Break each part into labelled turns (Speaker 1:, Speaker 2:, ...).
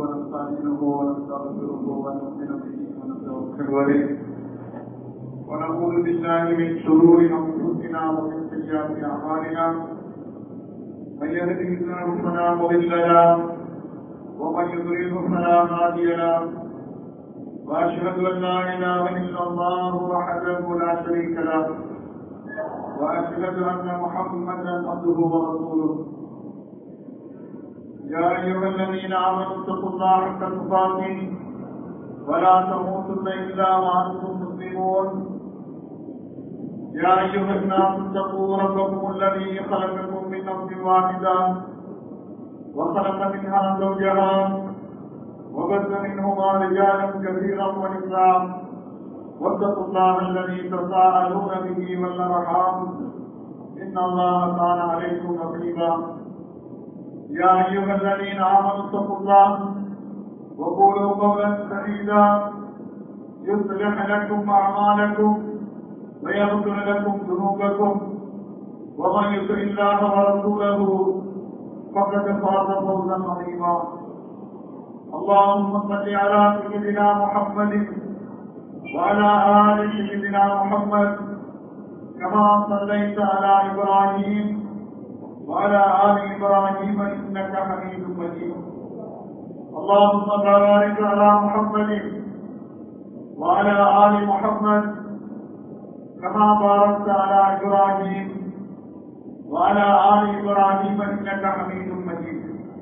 Speaker 1: ونستعينه ونستغفره ونؤمن به ونتوكل عليه ونعوذ بالله من شرور انفسنا ومن سيئات اعمالنا من يهده الله فلا مضل له ومن يضلله فلا هادي له واشهد ان لا اله الا الله وحده لا شريك له واشهد ان محمدا عبده ورسوله يا ايها الذين امنوا اتقوا الله حق تقاته ولا تموتن الا وانتم مسلمون يا ايها الناس اتقوا ربكم الذي خلقكم من نفس واحده وخلق منها زوجها وبث منهما رجالا كثيرا ونساء واتقوا الله الذي تساءلون به والارحام ان الله كان عليكم رقيبا يا ايها الذين امنوا اتقوا الله وقولوا قولا سديدا يصلح لكم اعمالكم ويغفر لكم ذنوبكم ومن يطع الله ورسوله فقد فاز فوزا عظيما اللهم صل على سيدنا محمد وعلى ال سيدنا محمد كما صليت على ابراهيم وعلى ال ابراهيم انك حميد مجيد اللهم بارك على محمد وعلى ال محمد كما باركت على ابراهيم وعلى ال ابراهيم انك حميد مجيد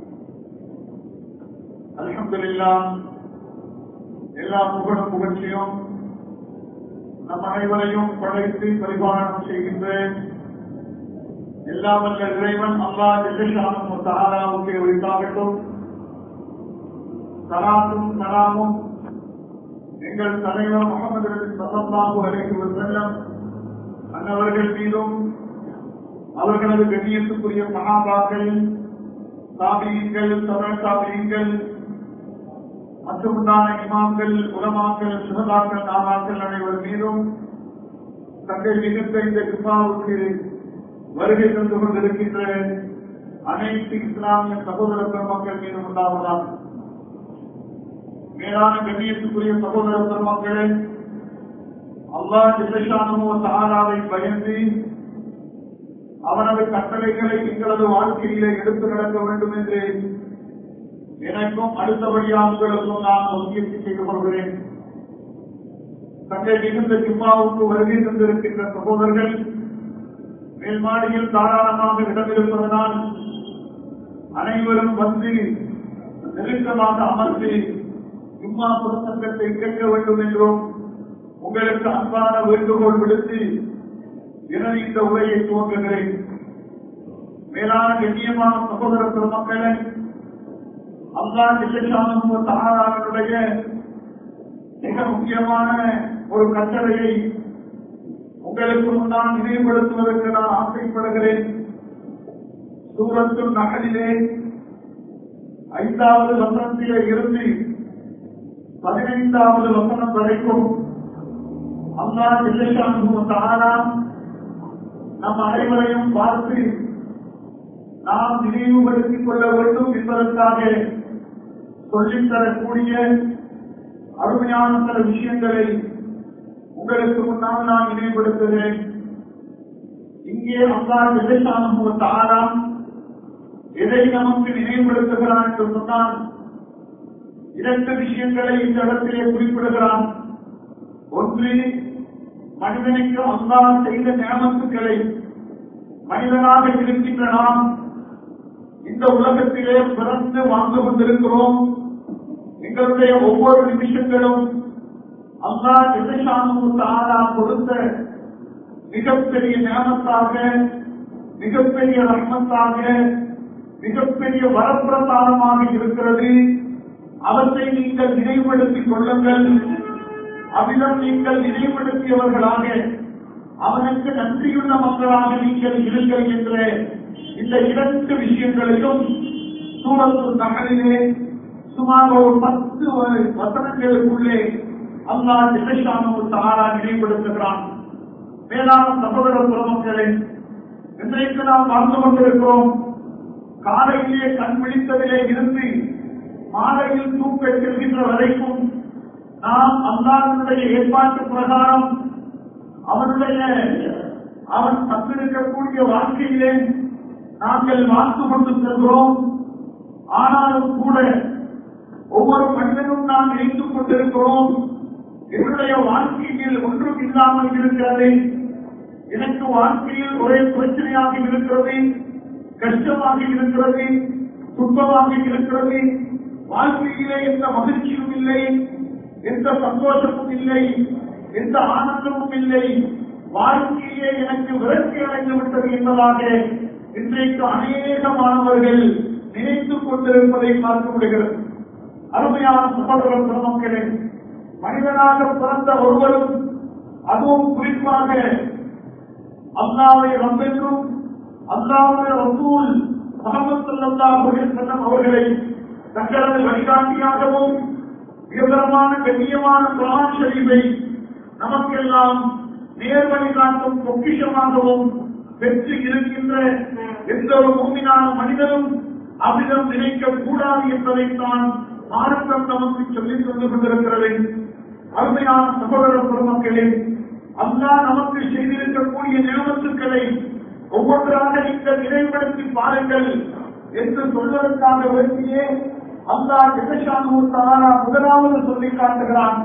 Speaker 1: الحمد لله எல்லா புகழும் புகழ்ச்சியும் நம் அனைவரையும் படைத்து பரிபாலனம் செய்கின்ற எல்லாம் வல்ல இறைவன் அல்லா ஜெல்லானும் தாராவுக்கு உரித்தாகட்டும் சலாத்தும் சலாமும் எங்கள் தலைவர் முகமது சல்லாஹூ அலைஹி வஸல்லம் அன்னவர்கள் மீதும் அவர்களது கண்ணியத்துக்குரிய மகாபாக்கள் சாபியங்கள் தமிழ் சாபியங்கள் மற்றுமுண்டான இமாம்கள் உலமாக்கள் சுகதாக்கள் நாமாக்கள் அனைவர் மீதும் தங்கள் மிகுந்த இந்த கிருபாவுக்கு வருகை தந்து கொண்டிருக்கின்ற அனைத்து இஸ்லாமிய சகோதர பெருமக்கள் மீது உண்டாவதாம் மேலான கண்ணியத்துக்குரிய சகோதர பெருமக்களே அல்லா ஜில்லானமோ சஹாராவை பயந்து அவனது கட்டளைகளை எங்களது வாழ்க்கையிலே எடுத்து நடக்க வேண்டும் என்று எனக்கும் அடுத்தபடியாக உங்களுக்கும் நான் முயற்சி செய்து கொள்கிறேன் தங்கள் மிகுந்த ஜிம்மாவுக்கு வருகை தந்திருக்கின்ற சகோதரர்கள் மேல்மாடியில் தாராளமாக இடமிருப்பதனால் அனைவரும் வந்து நெருக்கமாக அமர்ந்து ஜும்மா புத்தகத்தை கேட்க வேண்டும் என்றும் உங்களுக்கு அன்பான வேண்டுகோள் விடுத்து எனது இந்த உரையை துவங்குகிறேன் மேலான கண்ணியமான சகோதர பெருமக்களை அல்லா நிலையானுடைய மிக முக்கியமான ஒரு கட்டளையை உங்களுக்கு முன்னால் நினைவுபடுத்துவதற்கு நான் ஆசைப்படுகிறேன் சூரத்து நகலிலே ஐந்தாவது வசனத்திலே இருந்து பதினைந்தாவது வசனம் வரைக்கும் அல்லா நிலையானுவத்தாரா நம் அனைவரையும் பார்த்து நாம் நினைவுபடுத்திக் கொள்ள வேண்டும் என்பதற்காக சொல்லித்தரக்கூடிய அருமையான சில விஷயங்களை உங்களுக்கு முன்னால் நான் நினைவுபடுத்துகிறேன் இங்கே அல்லா நிலையான ஆறாம் எதை நமக்கு நினைவுபடுத்துகிறான் என்று சொன்னால் இரண்டு விஷயங்களை இந்த இடத்திலே குறிப்பிடுகிறான் ஒன்று மனிதனுக்கு அல்லா செய்த நியமத்துக்களை மனிதனாக இருக்கின்ற நாம் இந்த உலகத்திலே பிறந்து வாழ்ந்து கொண்டிருக்கிறோம் எங்களுடைய ஒவ்வொரு நிமிஷங்களும் அல்லா நிலைசானா கொடுத்த மிகப்பெரிய ஞானத்தாக மிகப்பெரிய ரத்னத்தாக மிகப்பெரிய வரப்பிரசாதமாக இருக்கிறது அவற்றை நீங்கள் நினைவுபடுத்திக் கொள்ளுங்கள் அவ்விதம் நீங்கள் நினைவுபடுத்தியவர்களாக அவனுக்கு நன்றியுள்ள மக்களாக நீங்கள் இருங்கள் என்ற இந்த இரண்டு விஷயங்களையும் சூரத்து நகரிலே சுமார் ஒரு பத்து வசனங்களுக்குள்ளே அல்லா நிலையான ஒரு சகாரா நினைவுபடுத்துகிறான் மேலான சகோதர பெருமக்களே இன்றைக்கு நாம் வாழ்ந்து கொண்டிருக்கிறோம் காலையிலே கண் விழித்ததிலே இருந்து மாலை இரவில் தூக்க செல்கின்ற வரைக்கும் நாம் அல்லாஹ்வுடைய ஏற்பாட்டு பிரகாரம் அவனுடைய அவன் தந்திருக்கக்கூடிய வாழ்க்கையிலே நாங்கள் வாழ்ந்து கொண்டு செல்கிறோம் ஆனாலும் கூட ஒவ்வொரு மனிதனும் நாம் நினைத்துக் கொண்டிருக்கிறோம் என்னுடைய வாழ்க்கையில் ஒன்றும் இல்லாமல் இருக்கிறது எனக்கு வாழ்க்கையில் ஒரே பிரச்சனையாக இருக்கிறது கஷ்டமாக இருக்கிறது துன்பமாக இருக்கிறது வாழ்க்கையிலே எந்த மகிழ்ச்சியும் இல்லை எந்த சந்தோஷமும் இல்லை எந்த ஆனந்தமும் இல்லை வாழ்க்கையே எனக்கு விரக்தி அடைந்து விட்டது என்பதாக இன்றைக்கு அநேக மாணவர்கள் நினைத்துக் கொண்டிருப்பதை பார்க்க முடிகிறது அருமையான சகோதர பெருமக்களே மனிதனாக பிறந்த ஒருவரும் அதுவும் குறிப்பாக அல்லாவை ரப்பென்றும் அல்லாவுடைய ரசூல் முகமது ஸல்லல்லாஹு அலைஹி வஸல்லம் அவர்களை தங்களது வழிகாட்டியாகவும் உயர்தரமான கண்ணியமான குரான் ஷரீஃபை நமக்கெல்லாம் நேர் வழிகாட்டும் பொக்கிஷமாகவும் பெற்று இருக்கின்ற எந்த ஒரு மூமினான மனிதனும் அவ்விதம் நினைக்க கூடாது என்பதைத்தான் மார்க்கம் நமக்கு சொல்லித் தந்து கொண்டிருக்கிறது அருமையான சகோதர பெருமக்களே அல்லாஹ் நமக்கு செய்திருக்கக்கூடிய நியமத்துக்களை ஒவ்வொன்றாக நீங்கள் நினைவுபடுத்தி பாருங்கள் என்று சொல்வதற்காக வேண்டியே அல்லாஹ் ஜெகஷானு தாரா முதலாவது சொல்லி காட்டுகிறான்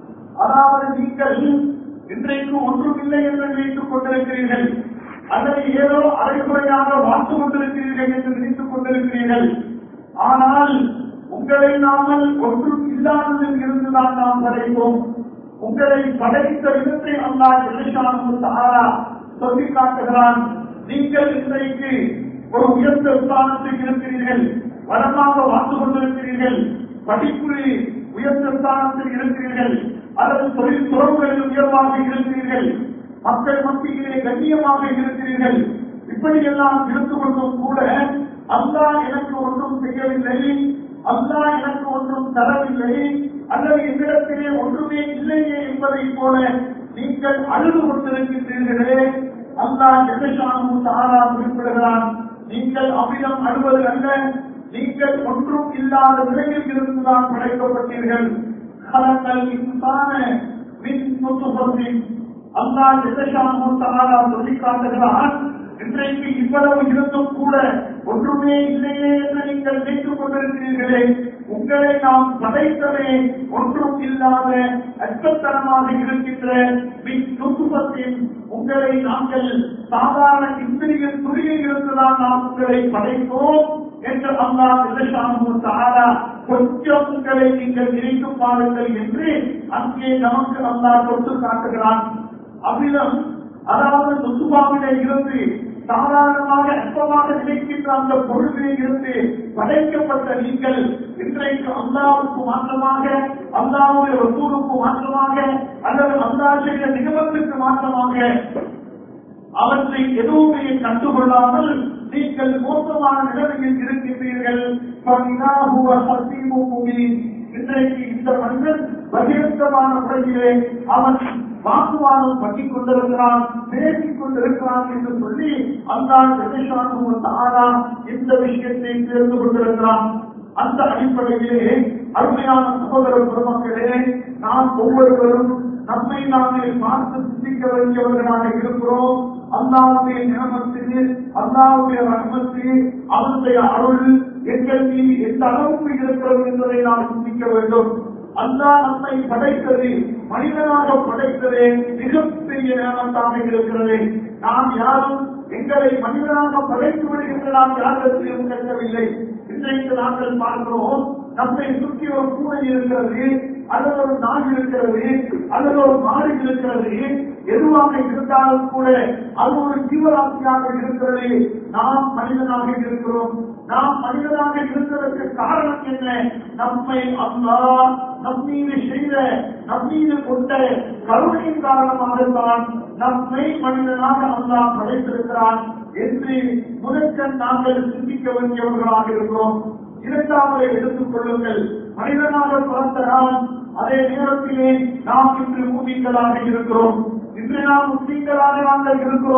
Speaker 1: அதாவது நீங்கள் இன்றைக்கு ஒன்றுமில்லை என்று நினைத்துக் கொண்டிருக்கிறீர்கள் அல்லது ஏதோ அரைகுறையாக வாழ்ந்து கொண்டிருக்கிறீர்கள் என்று நினைத்துக் கொண்டிருக்கிறீர்கள் ஆனால் உங்களை நாமல் ஒன்றும் இல்லாததில் இருந்துதான் நாம் படைப்போம் உங்களை படைத்த விதத்தை அல்லாஹ் ஜெகஷானு தாரா சொல்லி காட்டுகிறான் நீங்கள் இன்றைக்கு ஒரு உயர்ந்த ஸ்தானத்தில் இருக்கிறீர்கள் வளமாக வாழ்ந்து கொண்டிருக்கிறீர்கள் படிப்பு உயர்ந்த ஸ்தானத்தில் இருக்கிறீர்கள் அல்லது தொழில் துறவுகளில் உயர்வாக இருக்கிறீர்கள் மக்கள் மத்தியிலே கண்ணியமாக இருக்கிறீர்கள் இப்படியெல்லாம் இருந்து கொண்டும் கூட அல்லாஹ் எனக்கு ஒன்றும் செய்யவில்லை அல்லாஹ் எனக்கு ஒன்றும் தரவில்லை அல்லது என்னிடத்திலே ஒன்றுமே இல்லையே என்பதை போல நீங்கள் அழுது கொண்டிருக்கின்றீர்களே அல்லாஹ் ஜெகஷானு தாரா குறிப்பிடுகிறான் நீங்கள் அமிலம் அழுவது அல்ல நீங்கள் ஒன்றும் இல்லாத நிலையில் இருந்துதான் படைக்கப்பட்டீர்கள் கலங்கள் இன்சான மின் முத்துபத்தின் அல்லாஹ் ஜெகஷானு தாரா சொல்லி காட்டுகிறான் இன்றைக்கு இவ்வளவு இருந்தும் கூட ஒன்றுமே இல்லையே என்று நீங்கள் நினைத்துக் கொண்டிருக்கிறீர்களே உங்களை நாம் படைத்தவே ஒன்றும் இல்லாத அற்பத்தனமாக இருக்கின்ற மின் நுட்பத்தின் உங்களை நாங்கள் சாதாரண இந்திரியின் துறையில் இருந்துதான் நாம் உங்களை படைத்தோம் என்று அல்லாஹ் இலசானு தாரா கொஞ்சம் உங்களை நீங்கள் நினைத்து பாருங்கள் என்று அங்கே நமக்கு அல்லாஹ் கொடுத்து காட்டுகிறான் அவ்விதம் அதாவது நுசுபாவிலே இருந்து சாதாரணமாக அற்பமாக நினைக்கின்ற அந்த பொருளிலே இருந்து படைக்கப்பட்ட நீங்கள் இன்றைக்கு அல்லாவுக்கு மாற்றமாக அல்லாவுடைய ரசூலுக்கு மாற்றமாக அல்லது அல்லா செய்த நிகமத்துக்கு மாற்றமாக அவற்றை எதுவுமே கண்டுகொள்ளாமல் நீங்கள் மோசமான நிலைமையில் இருக்கின்றீர்கள் இன்றைக்கு இந்த மனிதன் பகிரங்கமான முறையிலே அவன் வாக்குவாதம் பண்ணிக் கொண்டிருக்கிறான் பேசிக் கொண்டிருக்கிறான் என்று சொல்லி அந்த தாரா இந்த விஷயத்தை தெரிந்து கொண்டிருக்கிறான் அந்த அடிப்படையிலே அருமையான சகோதர பெருமக்களே நாம் ஒவ்வொருவரும் நம்மை நாமே பார்த்து சிந்திக்க வேண்டியவர்களாக இருக்கிறோம் அல்லாவுடைய நியமத்து அல்லாவுடைய ரகமத்து அவருடைய அருள் எங்கள் மீது எந்த அளவுக்கு இருக்கிறது என்பதை நாம் சிந்திக்க வேண்டும் அல்லாஹ் நம்மை படைத்தது மனிதனாக படைத்தது மிகப்பெரிய நேரத்தாக இருக்கிறது நாம் யாரும் எங்களை மனிதனாக படைத்து விடுகின்ற நாம் யாரிடத்திலும் கேட்கவில்லை இன்றைக்கு நாங்கள் பார்க்கிறோம் நம்மை சுற்றி ஒரு பூனை இருக்கிறது அல்லது ஒரு நாய் இருக்கிறது அல்லது ஒரு மாடு இருக்கிறது எதுவாக இருந்தாலும் கூட அது ஒரு ஜீவராசியாக இருக்கிறது நாம் மனிதனாக இருக்கிறோம் நாம் மனிதனாக இருந்ததற்கு காரணம் என்ன நம்மை அல்லா நம்மீது செய்த நம்மீது கொண்ட கருணையின் காரணமாகத்தான் நம்மை மனிதனாக அல்லா படைத்திருக்கிறான் என்று முதற்கண் நாங்கள் சிந்திக்க வேண்டியவர்களாக இருக்கிறோம் இரண்டாவதை எடுத்துக் கொள்ளுங்கள் மனிதனாக பிறந்த நாம் அதே நேரத்திலே நாம் இன்று மூமிங்களாக இருக்கிறோம் இன்று நாம் முஸ்லீம்களாக நாங்கள் இருக்கிறோம்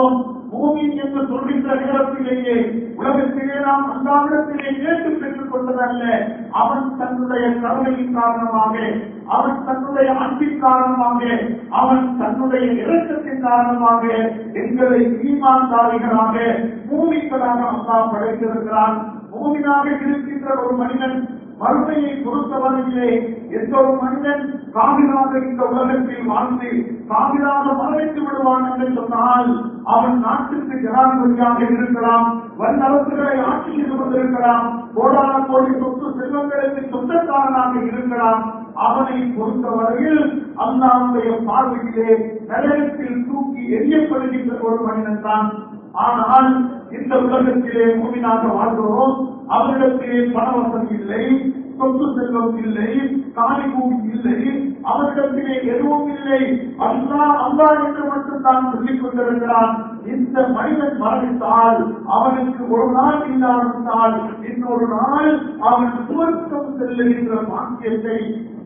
Speaker 1: பூமி என்று சொல்கின்ற நேரத்திலேயே உலகத்திலே நாம் அந்தாவிடத்திலே கேட்டு பெற்றுக் கொண்டதல்ல அவன் தன்னுடைய கருணையின் காரணமாக அவன் தன்னுடைய அன்பின் காரணமாக அவன் தன்னுடைய இரக்கத்தின் காரணமாக எங்களை ஈமான்தாரிகளாக பூமிக்களாக அல்லா படைத்திருக்கிறான் பூமியாக இருக்கின்ற ஒரு மனிதன் மறுமையை பொறுத்தவரையிலே எந்த ஒரு மனிதன் காவிராக இந்த உலகத்தில் வாழ்ந்து காவிராக மறைத்து விடுவான் என்று சொன்னால் அவன் நாட்டுக்கு ஜனாதிபதியாக இருக்கலாம் வல்லரசுகளை ஆட்சி செய்து கொண்டிருக்கலாம் கோடான கோடி சொத்து செல்வங்களுக்கு சொந்தக்காரனாக இருக்கலாம் அவனை பொறுத்தவரையில் அல்லாவுடைய பார்வையிலே நரகத்தில் தூக்கி எரியப்படுகின்ற ஒரு மனிதன் தான் ஆனால் இந்த உலகத்திலே மூவினாக வாழ்கிறோம் அவர்களிடத்திலே பண வசதி இல்லை சொத்து செல்வம் இல்லை காலி பூமி இல்லை அவர்களிடத்திலே எதுவும் இல்லை அல்லா அல்லா என்று மட்டும் தான் சொல்லிக் கொண்டிருக்கிறான் இந்த மனிதன் மரணித்தால் அவனுக்கு ஒரு நாள் இல்லாவிட்டால் இன்னொரு நாள் அவன் சுவர்க்கம் செல்லுகின்ற பாக்கியத்தை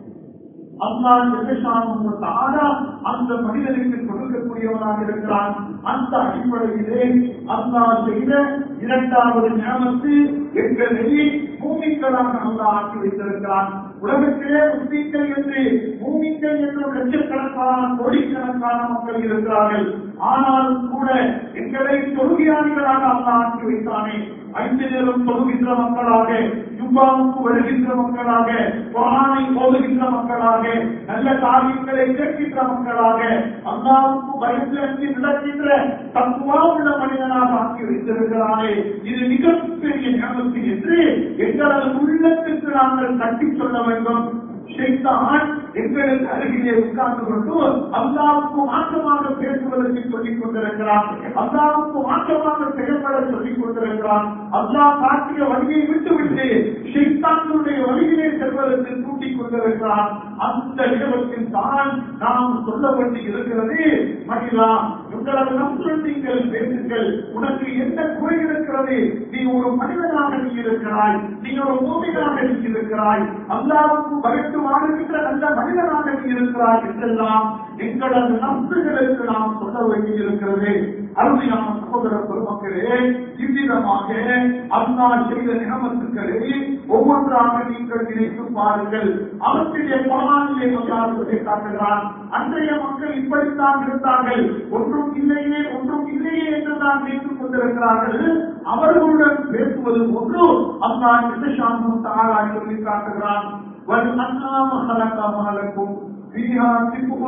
Speaker 1: அல்லாஹ் அந்த மனிதனுக்கு கொடுக்கக்கூடியவனாக இருக்கிறான் அந்த அடிப்படையிலே அல்லாஹ் செய்த இரண்டாவது ஞானத்து எங்களை பூமிக்களாக அல்லாஹ் ஆக்கி வைத்திருக்கிறான் உலகத்திலே முஸ்லீம்கள் என்று பூமிக்கள் என்று லட்சக்கணக்கான கோடிக்கணக்கான மக்கள் இருக்கிறார்கள் ஆனாலும் கூட எங்களை தொழுகையாளிகளாக அல்லாஹ் ஆக்கி வைத்தானே ஐந்து நேரம் தொழுகின்ற மக்களாக ஜும்பாவுக்கு வருகின்ற மக்களாக குரானை ஓதுகின்ற மக்களாக நல்ல காரியங்களை கேட்கின்ற மக்களாக அல்லாவுக்கு பயந்து அஞ்சு நடக்கின்ற தத்துவா உள்ள மனிதனாக ஆக்கி வைத்திருக்கிறாரே இது மிகப்பெரிய ஞாபகத்து என்று எங்களது உள்ளத்துக்கு நாங்கள் தட்டி சொல்ல வேண்டும் ஷைத்தான் எங்களுக்கு அருகிலே உட்கார்ந்து கொண்டு அல்லாவுக்கு மாற்றமாக பேசுவதற்கு சொல்லிக் கொண்டிருக்கிறான் அல்லாவுக்கு மாற்றமாக செயல்பட சொல்லிக் கொண்டிருக்கிறான் அல்லாஹ் காட்டிய வழியை விட்டுவிட்டு ஷைத்தானுடைய வழியிலே செல்வதற்கு கூட்டிக் கொண்டிருக்கிறான் அந்த இடத்தில் தான் நாம் சொல்ல வேண்டி இருக்கிறது மகிழா உங்களது நம்புடன் நீங்கள் பேசுங்கள் உனக்கு என்ன குறை இருக்கிறது நீ ஒரு மனிதனாக நீ இருக்கிறாய் நீ ஒரு மூமினாக நீ இருக்கிறாய் அல்லாவுக்கு பயத்து வாழ்கின்ற நல்ல மனிதனாக நீ இருக்கிறாய் என்றெல்லாம் எங்களது நம்புகளுக்கு நாம் சொல்ல வேண்டியிருக்கிறது அருமையான சகோதர பெருமக்களே இவ்விதமாக அல்லா செய்த நியமத்துக்களை ஒவ்வொன்றாக நீங்கள் நினைத்து பாருங்கள் அவற்றிலே பலனிலே வந்தார்கள் காட்டுகிறான் அன்றைய மக்கள் இப்படித்தான் இருந்தார்கள் ஒன்றும் இல்லையே ஒன்றும் இல்லையே என்று தான் நினைத்துக் கொண்டிருக்கிறார்கள் அவர்களுடன் பேசுவது ஒன்று அல்லா நிமிஷாமும் தாராய் சொல்லி காட்டுகிறான் والأنعام خلقها لكم فيها دفء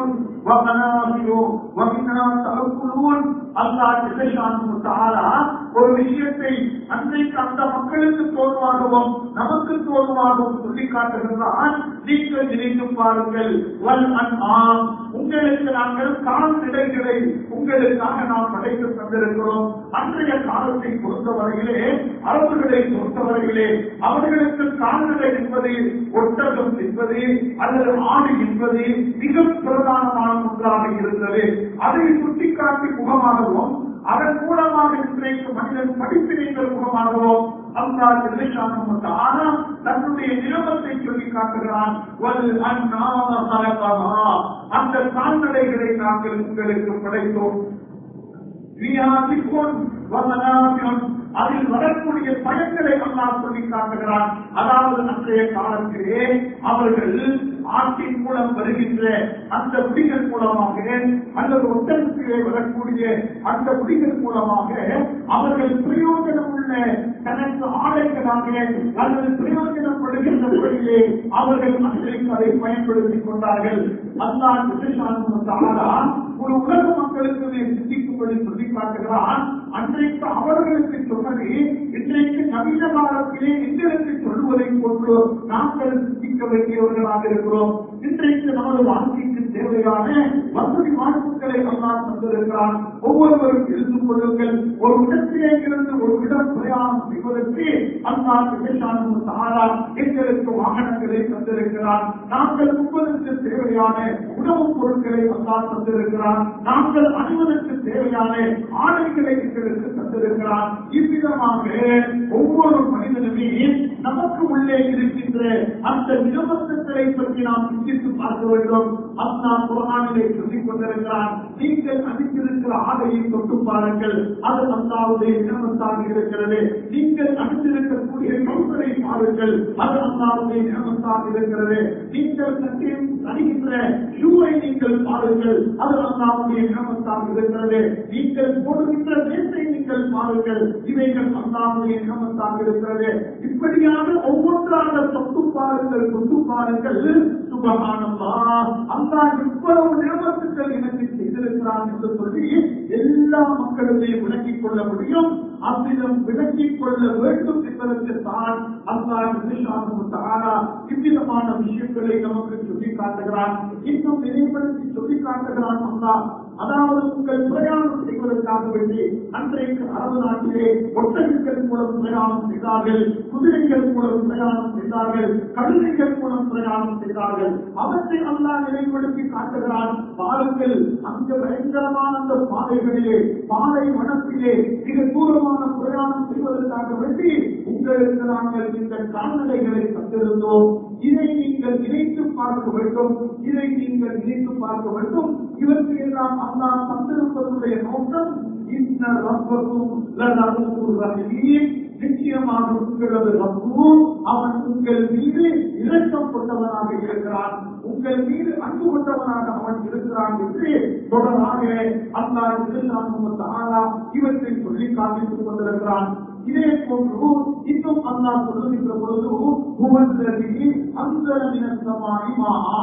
Speaker 1: ومنافع ومنها تأكلون அல்லாஹ் ஜெல்லஷானு தஆலா ஒரு விஷயத்தை அன்றைக்கு அந்த மக்களுக்கு தோல்வாகவும் நமக்கு தோல்வாகவும் சொல்லி காட்டுகிறான் நீங்கள் நினைத்து பாருங்கள் வல் அன்ஆம் உங்களுக்கு நாங்கள் கால்நடைகளை உங்களுக்காக நாம் படைத்து தந்திருக்கிறோம் அன்றைய காலத்தை பொறுத்தவரையிலே அரபுகளை பொறுத்தவரையிலே அவர்களுக்கு கால்நடை என்பது ஒட்டகம் என்பது அல்லது ஆடு என்பது மிக பிரதானமான ஒன்றாக இருந்தது அதை சுட்டிக்காட்டி முகமாகவும் அதன் மூலமாக இன்றைக்கு மனிதன் படிப்பினைகள் முகமாகவும் அல்லாஹ் ஜெல்லஷானு ஆனா தன்னுடைய நிலவத்தை சொல்லி காட்டுகிறான் வல் அன்னாம கலகஹா அந்த கால்நடைகளை நாங்கள் உங்களுக்கு படைத்தோம் வியாதிக்கும் வமனாபியம் அதில் வரக்கூடிய பயன்களை அல்லாஹ் சொல்லி காட்டுகிறான் அதாவது அன்றைய காலத்திலே அவர்கள் ஆற்றின் மூலம் வருகின்ற அந்த குடிகள் மூலமாக அல்லது ஒட்டகத்திலே வரக்கூடிய அந்த குடிகள் மூலமாக அவர்கள் பிரயோஜனம் உள்ள தனக்கு ஆடைகளாக அல்லது பிரயோஜனம் படுகின்ற முறையிலே அவர்கள் அன்றைக்கு அதை பயன்படுத்திக் கொண்டார்கள் அல்லாஹ் ஒரு உலக மக்களுக்கு சிந்திக்கும்படி சொல்லி காட்டுகிறான் அன்றைக்கு அவர்களுக்கு சொன்னது இன்றைக்கு நவீன காலத்திலே எங்களுக்கு சொல்லுவதை கொண்டு நாங்கள் சிந்திக்க வேண்டியவர்களாக இருக்கிறோம் இன்றைக்கு நமது வாழ்க்கைக்கு தேவையான வசதி வாய்ப்புகளை அல்லாஹ் தந்திருக்கிறான் ஒவ்வொருவரும் இருந்து கொள்ளுங்கள் ஒரு இடத்திலே இருந்து ஒரு இடம் பிரயாணம் செய்வதற்கு அல்லாஹ் விவசாயம் சாரா எங்களுக்கு வாகனங்களை தந்திருக்கிறான் நாங்கள் உண்பதற்கு தேவையான உணவுப் பொருட்களை அல்லாஹ் தந்திருக்கிறான் நாங்கள் அணிவதற்கு தேவையான ஆடைகளை எங்களுக்கு தந்திருக்கிறான் இவ்விதமாக ஒவ்வொரு மனிதனுமே நமக்கு உள்ளே இருக்கின்ற அந்த நிலவரங்களை பற்றி நாம் சிந்தித்து பார்க்க வேண்டும் அண்ணா குரானிலே சொல்லிக் கொண்டிருக்கிறான் நீங்கள் அணிந்திருக்கிற ஆடையை தொட்டு பாருங்கள் அது அண்ணாவுடைய நியமத்தாக இருக்கிறது நீங்கள் அணிந்திருக்கக்கூடிய கௌசரை பாருங்கள் அது அண்ணாவுடைய நியமத்தாக இருக்கிறது நீங்கள் கட்டியும் அணிகின்ற ஷூவை நீங்கள் பாருங்கள் அது அண்ணாவுடைய நியமத்தாக இருக்கிறது நீங்கள் போடுகின்ற வேட்டை நீங்கள் பாருங்கள் இவைகள் அண்ணாவுடைய நியமத்தாக இருக்கிறது இப்படியாக ஒவ்வொன்றாக தொட்டு பாருங்கள் தொட்டு பாருங்கள் சுபகானம்மா அல்லா இவ்வளவு நியமத்துக்கள் எனக்கு செய்திருக்கிறான் என்று சொல்லி எல்லா மக்களுடையும் விளங்கிக் கொள்ள முடியும் அவ்விதம் விளங்கிக் கொள்ள வேண்டும் என்பதற்கு தான் அல்லா இவ்விதமான விஷயங்களை நமக்கு சொல்லி காட்டுகிறான் இன்னும் நினைவுபடுத்தி சொல்லி காட்டுகிறான் அல்லா அதாவது உங்கள் பிரயாணம் செய்வதற்காக வேண்டி அன்றைக்கு அரபு நாட்டிலே ஒட்டகங்கள் மூலம் பிரயாணம் செய்தார்கள் குதிரைகள் மூலம் பிரயாணம் செய்தார்கள் கழுதைகள் மூலம் பிரயாணம் செய்தார்கள் அவற்றை அல்லா நிலைப்படுத்தி காட்டுகிறான் பாருங்கள் அந்த பயங்கரமான அந்த பாதைகளிலே பாதை வனத்திலே மிக தூரமான பிரயாணம் செய்வதற்காக வேண்டி உங்களுக்கு நாங்கள் இந்த கால்நடைகளை தந்திருந்தோம் இதை நீங்கள் நினைத்து பார்க்க வேண்டும் இதை நீங்கள் நினைத்து பார்க்க வேண்டும் இவற்றை எல்லாம் அல்லா தந்திருப்பதனுடைய நோக்கம் இந்த ரப்பக்கும் லரூர் ரஹீம் நிச்சயமாக உங்களது ரப்பு அவன் உங்கள் மீது இரக்கம் கொண்டவனாக இருக்கிறான் உங்கள் மீது அன்பு கொண்டவனாக அவன் இருக்கிறான் என்று தொடராக அல்லா தாரா இவற்றை சொல்லி காண்பித்துக் கொண்டிருக்கிறான் இதே போன்று இன்னும் அல்லா சொல்லுகின்ற பொழுது புவந்தரி அந்த நினத்தமாய் மாஹா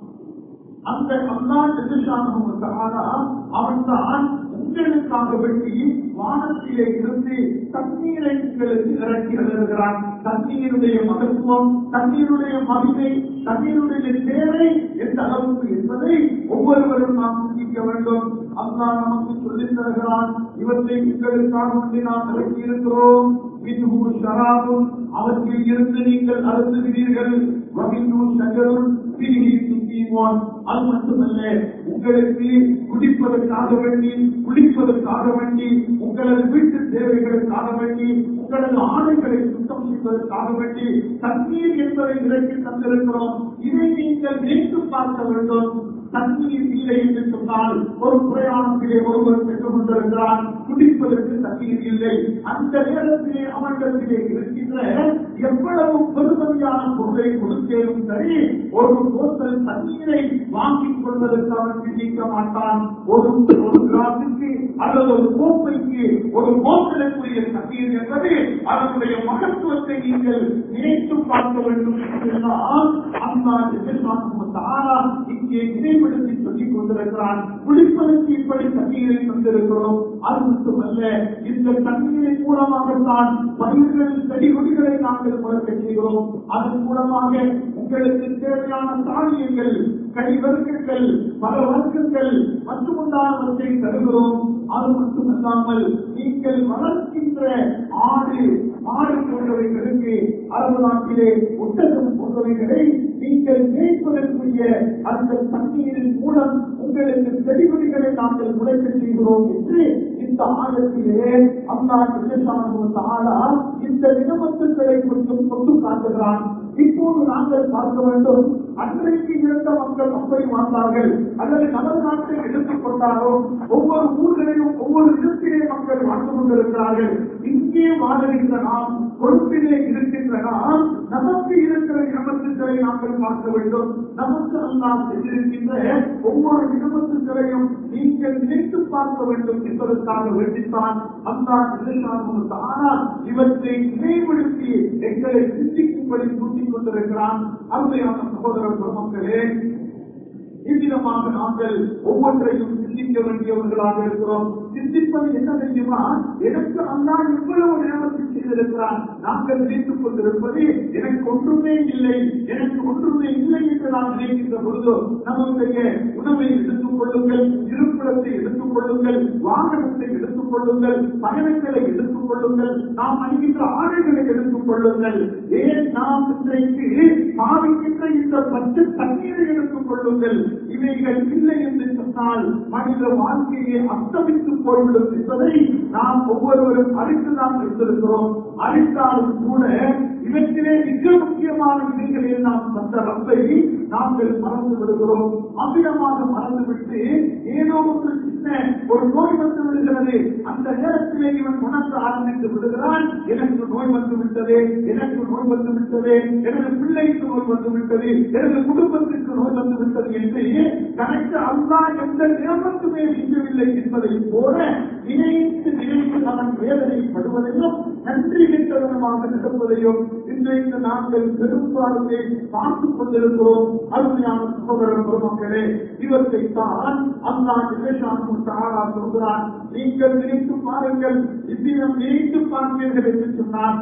Speaker 1: அந்த அல்லா எதிர்ஷான அவன் தான் உங்களுக்காக வேண்டி வானத்திலே இருந்து தண்ணீரை உங்களுக்கு இறக்கி வருகிறான் தண்ணீருடைய மகத்துவம் தண்ணீருடைய மகிமை தண்ணீருடைய தேவை எந்த அளவுக்கு என்பதை ஒவ்வொருவரும் நாம் சிந்திக்க வேண்டும் அல்லா நமக்கு சொல்லித் தருகிறான் இவற்றை உங்களுக்காக வேண்டி நாம் இறக்கி இருக்கிறோம் இன்னும் ஷராபும் அவற்றில் இருந்து நீங்கள் அருந்துகிறீர்கள் வகிந்தும் சகரும் பிரிகின் அது மட்டுமல்ல உங்களுக்கு குடிப்பதற்காக வேண்டி குளிப்பதற்காக வேண்டி உங்களது வீட்டு தேவைகளுக்காக வேண்டி உங்களது ஆடைகளை சுத்தம் செய்வதற்காக வேண்டி தண்ணீர் என்பதை இறக்கி தந்திருக்கிறோம் இதை நீங்கள் நினைத்து பார்க்க வேண்டும் தண்ணீர் இல்லை என்று சொன்னால் ஒரு பிரயாணத்திலே ஒருவர் சென்று கொண்டிருக்கிறார் குடிப்பதற்கு தண்ணீர் இல்லை அந்த நேரத்திலே அவனிடத்திலே இருக்கின்ற எவ்வளவு பெருமதியான பொருளை கொடுத்தேனும் சரி ஒரு போத்தல் தண்ணீரை வாங்கிக் கொள்வதற்கு அவன் சிந்திக்க மாட்டான் ஒரு ஒரு கிராமத்துக்கு அல்லது ஒரு கோப்பைக்கு ஒரு போத்தலுக்குரிய தண்ணீர் என்பது அதனுடைய மகத்துவத்தை நீங்கள் நினைத்து பார்க்க வேண்டும் என்றால் அம்மா தாரா இங்கே நினைவுபடுத்தி சொல்லிக் கொண்டிருக்கிறான் குடிப்பதற்கு இப்படி தண்ணீரை தந்திருக்கிறோம் அது மட்டுமல்ல இந்த தண்ணீரின் மூலமாகத்தான் பயிர்கள் செடி கொடிகளை நாங்கள் முழக்க செய்கிறோம் அதன் மூலமாக உங்களுக்கு தேவையான தானியங்கள் கனிவர்க்கங்கள் பல வர்க்கங்கள் மற்றும் உண்டானவற்றை தருகிறோம் அது மட்டுமல்லாமல் நீங்கள் வளர்க்கின்ற ஆடு மாடு போன்றவைகளுக்கு அரபு நாட்டிலே ஒட்டகம் போன்றவைகளை நீங்கள் மேய்ப்பதற்குரிய அந்த தண்ணீரின் மூலம் உங்களுக்கு செடிகொடிகளை நாங்கள் முளைக்க செய்கிறோம் என்று இந்த ஆழத்திலே அண்ணா ஆளா இந்த நியமத்துக்களை கொஞ்சம் கொண்டு காட்டுகிறான் இப்போது நாங்கள் பார்க்க வேண்டும் அன்றைக்கு இருந்த மக்கள் அப்படி வாழ்ந்தார்கள் அல்லது நமது நாட்டை எடுத்துக் கொண்டாரோ ஒவ்வொரு ஊர்களிலும் ஒவ்வொரு இடத்திலே மக்கள் வாழ்ந்து கொண்டிருக்கிறார்கள் இங்கே வாழ்கின்ற நாம் பொறுப்பிலே இருக்கின்ற நாம் நமக்கு இருக்கிற நியமத்துக்களை நாங்கள் பார்க்க வேண்டும் நமக்கு அல்லாம் செய்திருக்கின்ற ஒவ்வொரு நியமத்துக்களையும் நீங்கள் நினைத்து பார்க்க வேண்டும் என்பதற்காக வேண்டித்தான் அல்லா ஆனால் இவற்றை நினைவுபடுத்தி எங்களை சிந்திக்கும்படி கூட்டிக் கொண்டிருக்கிறான் அருமையான சகோதர பெருமக்களே இவ்விதமாக நாங்கள் ஒவ்வொன்றையும் சிந்திக்க வேண்டியவர்களாக இருக்கிறோம் சிந்திப்பது என்ன தெரியுமா எனக்கு அல்லா இவ்வளவு நேரத்தை செய்திருக்கிறான் நாங்கள் நினைத்துக் கொண்டிருப்பது எனக்கு ஒன்றுமே இல்லை எனக்கு ஒன்றுமே இல்லை என்று நாம் நினைக்கின்ற பொழுது நம்முடைய உணவை எடுத்துக் கொள்ளுங்கள் இருப்பிடத்தை எடுத்துக் கொள்ளுங்கள் வாகனத்தை எடுத்துக் கொள்ளுங்கள் பயணங்களை எடுத்துக் கொள்ளுங்கள் நாம் அணிகின்ற ஆடைகளை எடுத்துக் கொள்ளுங்கள் ஏன் நாம் இன்றைக்கு பாவிக்கின்ற இந்த பச்சை தண்ணீரை எடுத்துக் கொள்ளுங்கள் இவைகள் இல்லை என்று சொன்னால் மனித வாழ்க்கையை அஸ்தமித்து போய்விடும் என்பதை நாம் ஒவ்வொருவரும் அறிந்துதான் வைத்திருக்கிறோம் அறிந்தாலும் கூட இவற்றிலே மிக முக்கியமான விதிகளில் நாம் தந்த ரப்பை நாங்கள் மறந்து விடுகிறோம் அமிதமாக மறந்துவிட்டு ஏதோ ஒரு சின்ன ஒரு நோய் வந்து விடுகிறது அந்த நேரத்திலே இவன் உணர்த்த ஆரம்பித்து விடுகிறான் எனக்கு நோய் வந்து விட்டது எனக்கு நோய் வந்து விட்டது எனது பிள்ளைக்கு நோய் வந்து விட்டது எனது குடும்பத்திற்கு நோய் வந்து விட்டது என்று தனக்கு அல்லா எந்த நியமத்துமே செய்யவில்லை என்பதை போல நினைத்து நினைத்து அவன் வேதனைப்படுவதையும் நன்றி கெட்டவனமாக நடப்பதையும் இன்றைக்கு நாங்கள் பெரும்பாலுமே பார்த்துக் கொண்டிருக்கிறோம் அருமையான சகோதரர் பெருமக்களே இவற்றை தான் அல்லா நிலேஷானு தாரா சொல்கிறான் நீங்கள் நினைத்து பாருங்கள் இவ்விதம் நினைத்து பார்ப்பீர்கள் என்று சொன்னான்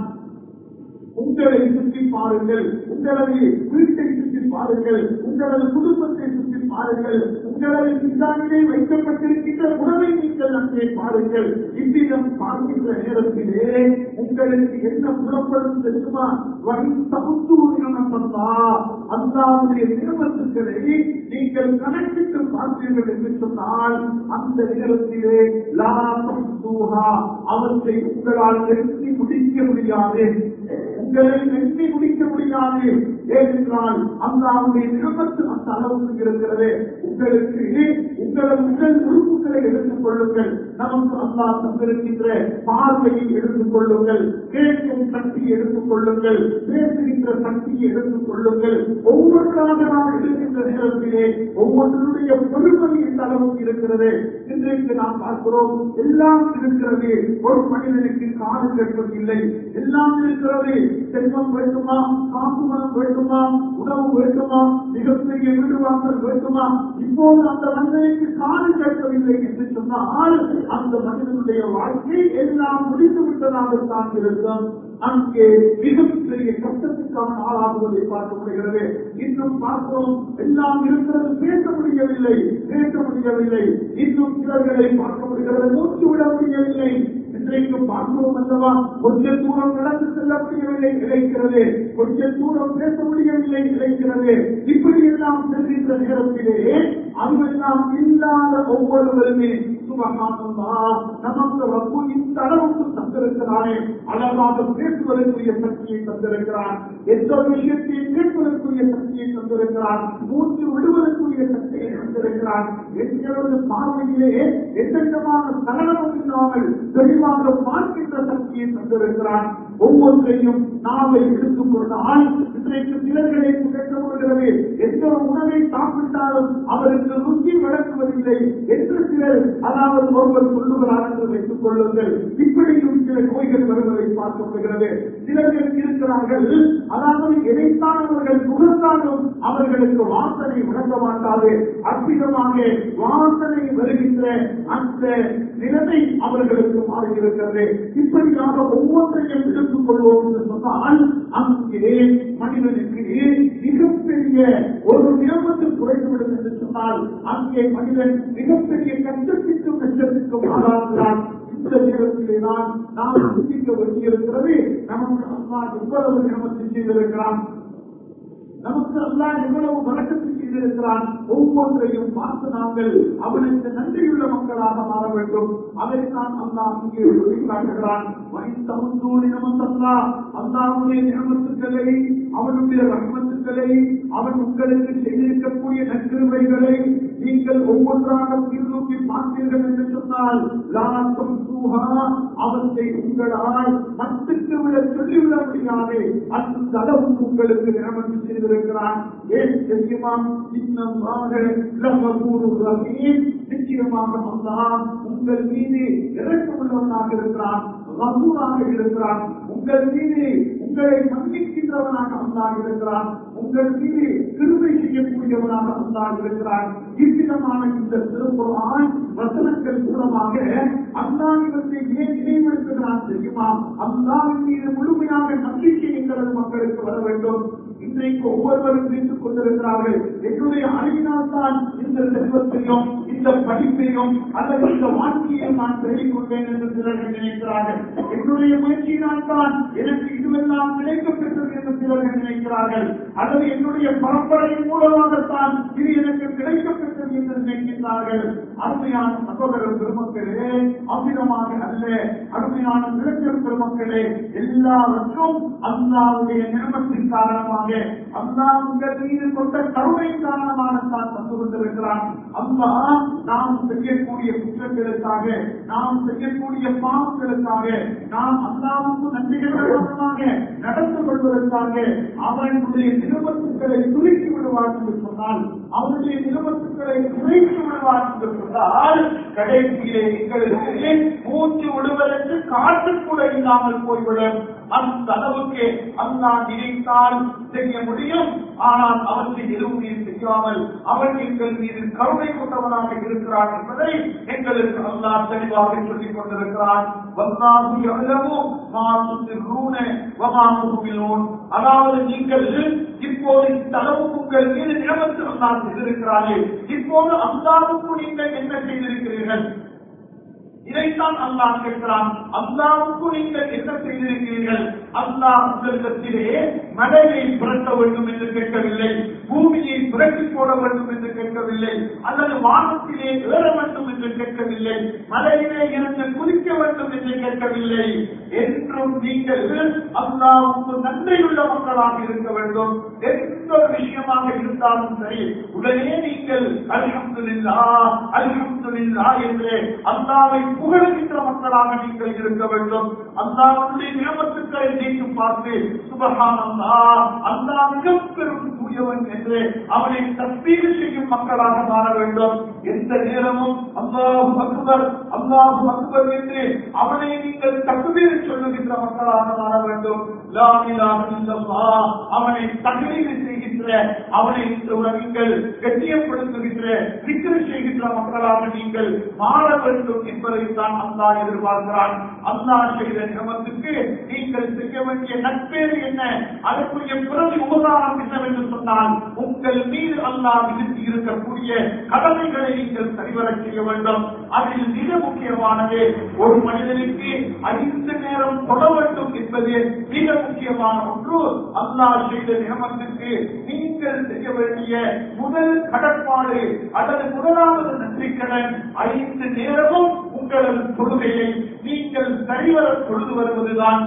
Speaker 1: உங்களை சுற்றி பாருங்கள் உங்களது வீட்டை சுற்றி பாருங்கள் உங்களது குடும்பத்தை சுற்றி பாருங்கள் உங்களது சிந்தானிலே வைக்கப்பட்டிருக்கின்ற உணவை நீங்கள் அங்கே பாருங்கள் இவ்விதம் பார்க்கின்ற நேரத்திலே உங்களுக்கு என்ன புலப்படும் தெரியுமா வழி தகுத்தூரினா அல்லாவுடைய நிறுவனத்துக்களை நீங்கள் கணக்கிட்டு பார்த்தீர்கள் என்று சொன்னால் அந்த நேரத்திலே லா தகுத்தூஹா அவற்றை உங்களால் நிறுத்தி முடிக்க முடியாது உங்களை எண்ணி முடிக்க முடியாது ஏனென்றால் அல்லாவுடைய நிறுவனத்து அந்த அளவுக்கு இருக்கிறது உங்களுக்கு உங்களது உடல் உறுப்புகளை எடுத்துக் கொள்ளுங்கள் நமக்கு அல்லா தந்திருக்கின்ற பார்வையை எடுத்துக் கொள்ளுங்கள் கேட்கும் சக்தியை எடுத்துக் கொள்ளுங்கள் பேசுகின்ற சக்தியை எடுத்துக் கொள்ளுங்கள் ஒவ்வொன்றாக நாம் எடுக்கின்ற நேரத்திலே ஒவ்வொன்றுடைய பொறுமதி எந்த அளவுக்கு இருக்கிறது இன்றைக்கு நாம் பார்க்கிறோம் எல்லாம் இருக்கிறது ஒரு மனிதனுக்கு காது கேட்பதில்லை எல்லாம் இருக்கிறது செல்வம் வேண்டுமா காசு மனம் வேண்டுமா உணவு வேண்டுமா மிகப்பெரிய வீடு வாங்கல் வேண்டுமா இப்போது அந்த மனிதனுக்கு காது கேட்கவில்லை என்று சொன்னால் அந்த மனிதனுடைய வாழ்க்கை எல்லாம் முடிந்து விட்டதாகத்தான் இருக்கும் அங்கே மிகப்பெரிய கஷ்டத்துக்கான ஆளாகுவதை பார்க்க முடிகிறது இன்னும் பார்க்கிறோம் எல்லாம் இருக்கிறது பேச முடியவில்லை பேச முடியவில்லை இன்னும் சிலர்களை பார்க்க முடிகிறது மூச்சு விட முடியவில்லை இன்றைக்கு பார்க்கிறோம் அல்லவா கொஞ்ச தூரம் நடந்து செல்ல முடியவில்லை கிடைக்கிறது கொஞ்ச தூரம் பேச முடியவில்லை கிடைக்கிறது இப்படி எல்லாம் செல்கின்ற நேரத்திலே அதுவெல்லாம் இல்லாத ஒவ்வொருவருமே சுபகானந்தா நமக்கு ரப்பு இந்த அளவுக்கு தந்திருக்கிறானே அழகாக பேசுவதற்குரிய சக்தியை தந்திருக்கிறான் எந்த விஷயத்தையும் கேட்பதற்குரிய சக்தியை தந்திருக்கிறான் மூச்சு விடுவதற்குரிய சக்தியை தந்திருக்கிறான் எங்களது பார்வையிலே எந்தவிதமான சலனமும் இல்லாமல் தெளிவாக பார்க்கின்ற சக்தியை தந்திருக்கிறான் ஒவ்வொன்றையும் நாவை எடுத்துக் கொண்டால் இன்றைக்கு சிலர்களை கேட்க முடிகிறது எந்த உணவை சாப்பிட்டாலும் அவருக்கு ருச்சி வழங்குவதில்லை என்று சிலர் அதாவது ஒருவர் சொல்லுகிறார் என்று வைத்துக் கொள்ளுங்கள் இப்படியும் சில நோய்கள் வருவதை பார்க்க முடிகிறது சிலர்கள் இருக்கிறார்கள் அதாவது எதைத்தான் அவர்கள் நுகர்ந்தாலும் அவர்களுக்கு வாசனை விளங்க மாட்டாது அற்புதமாக வாசனை வருகின்ற அந்த நிலைமை அவர்களுக்கு மாறியிருக்கிறது இப்படியாக ஒவ்வொன்றையும் எடுத்துக் கொள்வோம் என்று சொன்னால் அங்கே மனிதனுக்கு மிகப்பெரிய ஒரு நியமத்தில் குறைந்துவிடும் என்று சொன்னால் அங்கே மனிதன் மிகப்பெரிய கஷ்டத்திற்கும் கஷ்டத்திற்கும் ஆளாகிறான் இந்த நேரத்திலே தான் நாம் சிந்திக்க வேண்டியிருக்கிறது நமக்கு அம்மா எவ்வளவு நியமத்தை செய்திருக்கிறான் நமக்கு அல்லாஹ் எவ்வளவு வழக்கத்தை செய்திருக்கிறான் ஒவ்வொன்றையும் பார்த்து நாங்கள் அவனுக்கு நன்றியுள்ள மக்களாக மாற வேண்டும் அதைத்தான் அல்லாஹ் இங்கே வெளிக்காட்டுகிறான் வைத்தமுந்தூரி நமந்தல்லா அல்லாஹுடைய நியமத்துக்களை அவனுடைய ரஹ்மத்துக்களை அவன் உங்களுக்கு செய்திருக்கக்கூடிய நன்றிவைகளை நீங்கள் ஒவ்வொன்றாக பின்னோக்கி பார்த்தீர்கள் என்று சொன்னால் லாத்தம் சூஹா அவற்றை உங்களால் மத்துக்கு விட சொல்லிவிட முடியாது அந்த அளவுக்கு உங்களுக்கு நியமனம் செய்திருக்கிறான் ஏன் தெரியுமா இன்னமாக நிச்சயமாக அல்லாஹ் உங்கள் மீது இறக்கமுள்ளவனாக இருக்கிறான் ரசூலாக இருக்கிறான் உங்கள் மீது உங்களை மன்னிக்கின்றவனாக அல்லாஹ் இருக்கிறான் உங்கள் மீது கிருபை செய்யக்கூடியவனாக அல்லாஹ் இருக்கிறான் இவ்விதமான இந்த திருக்குறான் வசனங்கள் மூலமாக அல்லாஹிடத்தை ஏன் நினைவுறுத்துகிறான் தெரியுமா அல்லாஹின் மீது முழுமையாக நம்பிக்கை எங்களது மக்களுக்கு வர வேண்டும் இன்றைக்கு ஒவ்வொருவரும் நினைத்துக் கொண்டிருக்கிறார்கள் என்னுடைய அறிவினால் தான் இந்த செல்வத்தையும் இந்த இந்த படிப்பையும் அல்லது இந்த வாழ்க்கையையும் நான் பெருகிக் கொண்டேன் என்று சிலர்கள் நினைக்கிறார்கள் என்னுடைய முயற்சியினால் தான் எனக்கு இதுவெல்லாம் கிடைக்கப்பெற்றது என்று சிலர்கள் நினைக்கிறார்கள் அல்லது என்னுடைய பரம்பரையின் மூலமாகத்தான் இது எனக்கு கிடைக்கப்பெற்றது என்று நினைக்கின்றார்கள் அருமையான சகோதர பெருமக்களே அமிதமாக அல்ல அருமையான இளைஞர் பெருமக்களே எல்லாவற்றும் அல்லாவுடைய நியமத்தின் காரணமாக அல்லாஹ் உங்கள் மீது கொண்ட கருணை காரணமாகத்தான் தந்து கொண்டிருக்கிறான் அல்லா நாம் செய்யக்கூடிய குற்றங்களுக்காக நாம் செய்யக்கூடிய பாவங்களுக்காக நாம் அல்லாவுக்கு நன்றிகள் காரணமாக நடந்து கொள்வதற்காக அவனுடைய நிறுவனத்துக்களை துருக்கி விடுவார் என்று சொன்னால் அவனுடைய நிறுவனத்துக்களை குறைத்து விடுவார் என்று சொன்னால் கடைசியிலே எங்களுக்கு மூச்சு விடுவதற்கு காற்று கூட இல்லாமல் போய்விடும் அந்த அளவுக்கு அல்லாஹ் நினைத்தால் செய்ய முடியும் ஆனால் அவற்றை எதுவுமே செய்யாமல் அவன் எங்கள் மீது கருணை கொண்டவனாக இருக்கிறான் என்பதை எங்களுக்கு அல்லாஹ் தெளிவாக சொல்லிக் கொண்டிருக்கிறான் வல்லாஹு யஅலமு மா துசிர்ரூன வமா துபிலூன் அதாவது நீங்கள் இப்போது இந்த அளவுக்கு உங்கள் மீது நியமத்து அல்லாஹ் செய்திருக்கிறார்கள் இப்போது அல்லாவுக்கு நீங்கள் என்ன செய்திருக்கிறீர்கள் இதைத்தான் அல்லாஹ் கேட்கிறான் அல்லாவுக்கு நீங்கள் என்ன செய்திருக்கிறீர்கள் அல்லாஹ் உங்களிடத்திலே மழையை புரட்ட வேண்டும் என்று கேட்கவில்லை பூமியை புரட்டி போட வேண்டும் என்று கேட்கவில்லை அல்லது வானத்திலே ஏற வேண்டும் என்று கேட்கவில்லை மலையிலே இருந்து குதிக்க வேண்டும் என்று கேட்கவில்லை என்றும் நீங்கள் அல்லாவுக்கு நன்றியுள்ள மக்களாக இருக்க வேண்டும் எந்த ஒரு விஷயமாக இருந்தாலும் சரி உடனே நீங்கள் அல்ஹம்துலில்லா அல்ஹம்துலில்லா என்று அல்லாவை புகழுகின்ற மக்களாக நீங்கள் இருக்க வேண்டும் அல்லாவுடைய நியமத்துக்களை நீக்கு பார்த்து சுபகானந்தா அல்லா மிக பெரும் தூயவன் என்று அவனை தஸ்பீடு செய்யும் மக்களாக மாற வேண்டும் எந்த நேரமும் அல்லாஹு அக்பர் அல்லாஹு அக்பர் என்று அவனை நீங்கள் தகுதியில் சொல்லுகின்ற மக்களாக மாற வேண்டும் லா இலாஹ இல்லல்லாஹ் அவனை தகுதியில் செய்கின்ற அவனை நீங்கள் கண்ணியப்படுத்துகின்ற சிக்கல் செய்கின்ற மக்களாக நீங்கள் மாற வேண்டும் என்பதைத்தான் அல்லாஹ் எதிர்பார்க்கிறான் அல்லாஹ் செய்த நியமத்துக்கு நீங்கள் செய்ய வேண்டிய நட்பேறு என்ன அதற்குரிய பிறகு உபகாரம் என்னவென்று சொன்னால் உங்கள் மீது அல்லாஹ் விதித்து இருக்கக்கூடிய கடமைகளை நீங்கள் சரிவரச் செய்ய வேண்டும் அதில் மிக முக்கியமானது ஒரு மனிதனுக்கு ஐந்து நேரம் தொட வேண்டும் என்பது மிக முக்கியமான ஒன்று அல்லாஹ் செய்த நியமத்துக்கு நீங்கள் செய்ய வேண்டிய முதல் கடற்பாடு அல்லது முதலாவது நன்றிக்கடன் ஐந்து நேரமும் உங்களது தொழுகையை நீங்கள் சரிவர தொழுது வருவதுதான்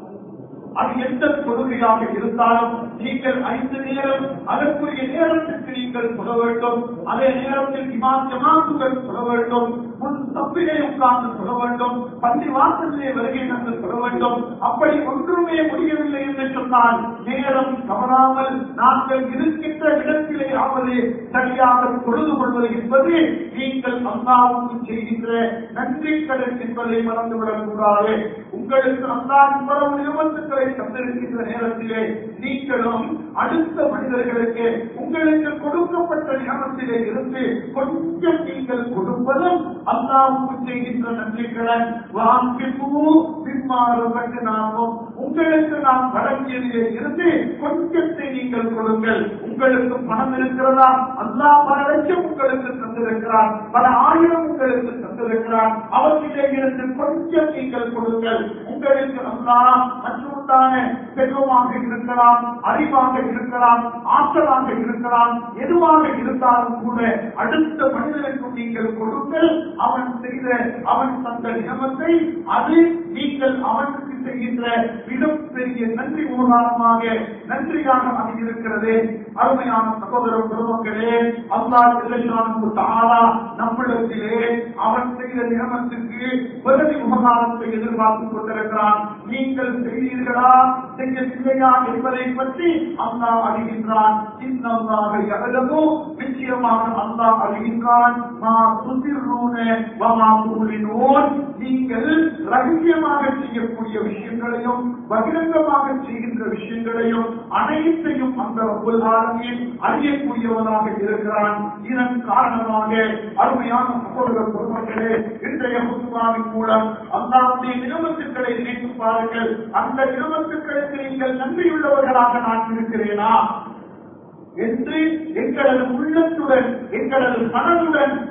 Speaker 1: அது எந்த தொழுகையாக இருந்தாலும் நீங்கள் ஐந்து நேரம் அதற்குரிய நேரத்திற்கு நீங்கள் சொல்ல வேண்டும் அதே நேரத்தில் இமாம் ஜமாத்துகள் சொல்ல வேண்டும் முன் தப்பிலே உட்கார்ந்து சொல்ல வேண்டும் பள்ளி வாசலிலே வருகை என்று சொல்ல வேண்டும் அப்படி ஒன்றுமே முடியவில்லை என்று சொன்னால் நேரம் தவறாமல் நாங்கள் இருக்கின்ற இடத்திலே ஆவது சரியாக தொழுது கொள்வது என்பது நீங்கள் அல்லாவுக்கு செய்கின்ற நன்றி கடன் என்பதை மறந்துவிடக் கூடாது உங்களுக்கு அல்லாஹ் இவ்வளவு நிறுவனத்துக்களை தந்திருக்கின்ற நேரத்திலே நீங்களும் அடுத்த மனிதர்களுக்கு உங்களுக்கு கொடுக்கப்பட்ட நியமத்திலே இருந்து கொஞ்சம் நீங்கள் கொடுப்பதும் அல்லாவுக்கு செய்கின்ற நன்றிக்கடன் வாங்கிப்பூ பின்மாறு கட்டு நாமும் உங்களுக்கு நாம் வழங்கியதிலே இருந்து கொஞ்சத்தை நீங்கள் கொடுங்கள் உங்களுக்கு பணம் இருக்கிறதா அல்லாஹ் பல லட்சம் உங்களுக்கு தந்திருக்கிறார் பல ஆயிரம் உங்களுக்கு தந்திருக்கிறார் அவற்றிலே இருந்து கொஞ்சம் நீங்கள் கொடுங்கள் உங்களுக்கு அல்லாஹ் மற்றொன்றான செல்வமாக இருக்கலாம் அறிவாக இருக்கலாம் ஆற்றலாக இருக்கலாம் எதுவாக இருந்தாலும் கூட அடுத்த மனிதனுக்கும் நீங்கள் கொடுங்கள் அவன் செய்த அவன் தந்த நியமத்தை அது நீங்கள் அவனுக்கு செய்கின்ற மிகப்பெரிய நன்றி உபகாரமாக நன்றியாக அது இருக்கிறது அருமையான சகோதர குடும்பங்களே அல்லாஹ் இல்லான தாரா நம்மிடத்திலே அவன் செய்த நியமத்துக்கு உதவி உபகாரத்தை எதிர்பார்த்துக் கொண்டிருக்கிறான் நீங்கள் செய்தீர்களா செய்யவில்லையா என்பதை பற்றி அல்லாஹ் அறிகின்றான் இன்னமாக எவ்வளவோ நிச்சயமாக அல்லாஹ் அறிகின்றான் மா துசிர்ரூன வமா துலினூன் நீங்கள் ரகசியமாக செய்யக்கூடிய விஷயங்களையும் பகிரங்கமாக செய்கின்ற விஷயங்களையும் அனைத்தையும் அந்த ரப்பல் ஆலமீன் அறியக்கூடியவனாக இருக்கிறான் இதன் காரணமாக அருமையான சகோதர பெருமக்களே இன்றைய முத்துமாவின் மூலம் அல்லாவுடைய நிறுவனத்துக்களை நினைத்து பாருங்கள் அந்த நிறுவனத்துக்களுக்கு நீங்கள் நன்றியுள்ளவர்களாக நான் இருக்கிறேனா என்று எங்களது உள்ளத்துடன் எங்களது மனதுடன்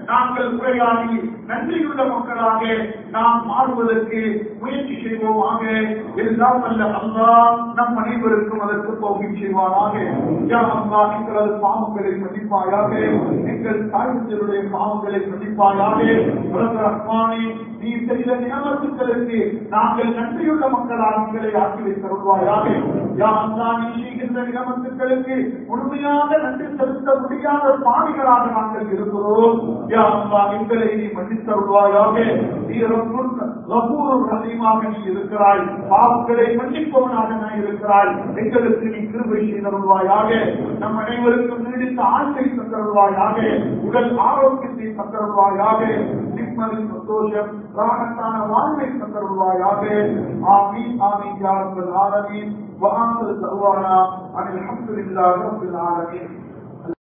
Speaker 1: நாங்கள் உரையாடி நன்றியுள்ள மக்களாக நாம் மாறுவதற்கு முயற்சி செய்வோமாக எல்லாம் அல்ல அல்லா நம் அனைவருக்கும் அதற்கு போகி செய்வானாக யா அல்லா எங்களது பாவங்களை மன்னிப்பாயாக எங்கள் தாய்களுடைய பாவங்களை மன்னிப்பாயாக உலக ரஹ்மானே நீ செய்த நியமத்துக்களுக்கு நாங்கள் நன்றியுள்ள மக்களாக எங்களை ஆக்கி வைத்தருள்வாயாக யா அல்லா நீ செய்கின்ற நியமத்துக்களுக்கு முழுமையாக நன்றி செலுத்த முடியாத பாவிகளாக நாங்கள் இருக்கிறோம் யா அல்லா எங்களை நீ மன்னித்தருள்வாயாக நீ ரப்புல் கபூர் ரஹீமாக நீ இருக்கிறாய் பாவங்களை மன்னிப்பவனாக நீ இருக்கிறாய் எங்களுக்கு நீ கிருபை செய்தருள்வாயாக நம் அனைவருக்கும் நீடித்த ஆசை தந்தருள்வாயாக உடல் ஆரோக்கியத்தை தந்தருள்வாயாக நிம்மதி சந்தோஷம் ராகத்தான வாழ்வை தந்தருள்வாயாக ஆமீன் ஆமீன் யா ரப்பல் ஆலமீன் وآخر دعوانا عن الحمد لله رب العالمين